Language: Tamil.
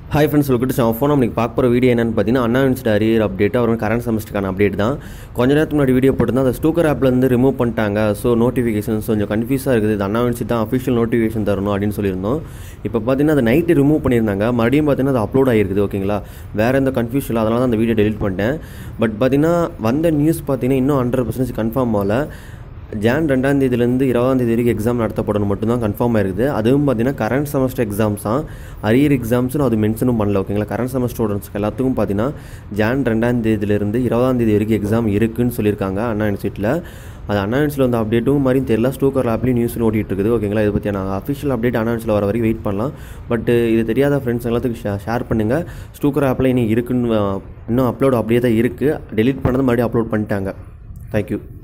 hi friends welcome to phone நம்ம பார்க்க போகிற வீடியோ என்னன்னு பார்த்தீங்கன்னா அண்ணா யூனிவர்சிட்டி அரியர் அப்டேட் அப்புறம் கரண்ட் செமஸ்டருக்கான அப்டேட் தான் கொஞ்ச நேரத்துக்கு முன்னாடி வீடியோ போட்டிருந்தா அந்த ஸ்டூக்கர் ஆப்லேருந்து ரிமூவ் பண்ணிட்டாங்க ஸோ நோட்டிஃபிகேஷன்ஸ் கொஞ்சம் கன்ஃபியூஸாக இருக்குது இது அண்ணா யூனிவர்சிட்டி தான் அஃபிஷியல் நோட்டிஃபிகேஷன் தரணும் அப்படின்னு சொல்லியிருந்தோம் இப்போ பார்த்தீங்கன்னா அது நைட்டு ரிமூவ் பண்ணியிருந்தாங்க மறுபடியும் பார்த்தீங்கன்னா அது அப்லோட் ஆகிருக்குது ஓகேங்களா வேறு எந்த கன்ஃபியூஷன் இல்லை அதனால தான் அந்த வீடியோ டெலிட் பண்ணிட்டேன் பட் பார்த்தீங்கன்னா வந்த நியூஸ் பார்த்தீங்கன்னா இன்னும் ஹண்ட்ரட் பர்சன்டேஜ் கன்ஃபார்ம் ஆகல ஜான் ரெண்டாம் தேதியிலேருந்து இருபதாம் தேதி வரைக்கும் எக்ஸாம் நடத்தப்படணும் மட்டும்தான் கன்ஃபார்ம் ஆயிருக்குது அதுவும் பார்த்தீங்கன்னா கரண்ட் செமஸ்டர் எக்ஸாம்ஸ் தான் அரியர் எக்ஸாம்ஸ்னு அது மென்ஷனும் பண்ணல ஓகேங்களா கரண்ட் செமஸ்டர் ஸ்டூடெண்ட்ஸ்க்கு எல்லாத்துக்கும் பார்த்தீங்கன்னா ஜான் ரெண்டாம் தேதியிலேருந்து இருபதாம் தேதி வரைக்கும் எக்ஸாம் இருக்குன்னு சொல்லியிருக்காங்க அண்ணா யூனிவர்சிட்டியில் அது அண்ணா யூனிவர்சிட்டியில் வந்து அப்டேட்டும் மாதிரி தெரியல ஸ்டூக்கர் ஆப்லேயும் நியூஸ் ஓடிட்டு இருக்குது ஓகேங்களா இதை பற்றி நான் அஃபிஷியல் அப்டேட் அண்ணா யூனிவர்சிட்டியில் வர வரைக்கும் வெயிட் பண்ணலாம் பட் இது தெரியாத ஃப்ரெண்ட்ஸ் எல்லாத்துக்கும் ஷே ஷேர் பண்ணுங்கள் ஸ்டூக்கர் ஆப்பில் இனி இருக்குன்னு இன்னும் அப்லோட் அப்படியே தான் இருக்குது டெலிட் பண்ணது மறுபடியும் அப்லோட் பண்ணிட்டாங்க தேங்க்யூ